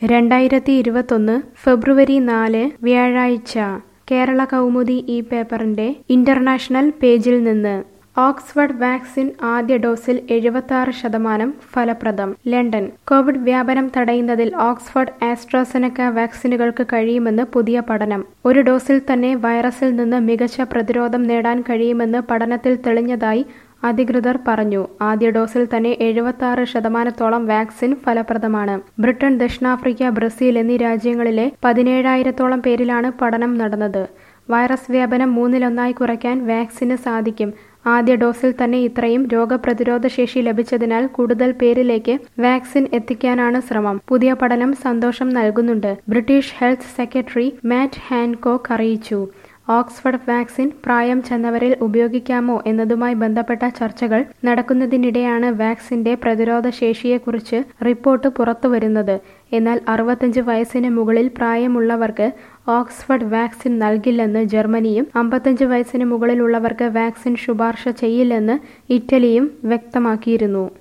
രണ്ടായിരത്തി ഇരുപത്തൊന്ന് ഫെബ്രുവരി നാല് വ്യാഴാഴ്ച കേരള കൗമുദി ഈ പേപ്പറിന്റെ ഇന്റർനാഷണൽ പേജിൽ നിന്ന് ഓക്സ്ഫർഡ് വാക്സിൻ ആദ്യ ഡോസിൽ എഴുപത്തി ശതമാനം ഫലപ്രദം ലണ്ടൻ കോവിഡ് വ്യാപനം തടയുന്നതിൽ ഓക്സ്ഫർഡ് ആസ്ട്രാസെനക്ക വാക്സിനുകൾക്ക് കഴിയുമെന്ന് പുതിയ പഠനം ഒരു ഡോസിൽ തന്നെ വൈറസിൽ നിന്ന് മികച്ച പ്രതിരോധം നേടാൻ കഴിയുമെന്ന് പഠനത്തിൽ തെളിഞ്ഞതായി അധികൃതർ പറഞ്ഞു ആദ്യ ഡോസിൽ തന്നെ എഴുപത്തി ആറ് ശതമാനത്തോളം വാക്സിൻ ഫലപ്രദമാണ് ബ്രിട്ടൻ ദക്ഷിണാഫ്രിക്ക ബ്രസീൽ എന്നീ രാജ്യങ്ങളിലെ പതിനേഴായിരത്തോളം പേരിലാണ് പഠനം നടന്നത് വൈറസ് വ്യാപനം മൂന്നിലൊന്നായി കുറയ്ക്കാൻ വാക്സിന് സാധിക്കും ആദ്യ ഡോസിൽ തന്നെ ഇത്രയും രോഗപ്രതിരോധ ശേഷി ലഭിച്ചതിനാൽ കൂടുതൽ പേരിലേക്ക് വാക്സിൻ എത്തിക്കാനാണ് ശ്രമം പുതിയ പഠനം സന്തോഷം നൽകുന്നുണ്ട് British health secretary Matt Hancock അറിയിച്ചു ഓക്സ്ഫർഡ് വാക്സിൻ പ്രായം ചെന്നവരിൽ ഉപയോഗിക്കാമോ എന്നതുമായി ബന്ധപ്പെട്ട ചർച്ചകൾ നടക്കുന്നതിനിടെയാണ് വാക്സിന്റെ പ്രതിരോധ ശേഷിയെക്കുറിച്ച് റിപ്പോർട്ട് പുറത്തുവരുന്നത് എന്നാൽ അറുപത്തഞ്ച് വയസ്സിന് മുകളിൽ പ്രായമുള്ളവർക്ക് ഓക്സ്ഫർഡ് വാക്സിൻ നൽകില്ലെന്ന് ജർമ്മനിയും അമ്പത്തഞ്ച് വയസ്സിന് മുകളിലുള്ളവർക്ക് വാക്സിൻ ശുപാർശ ചെയ്യില്ലെന്ന് ഇറ്റലിയും വ്യക്തമാക്കിയിരുന്നു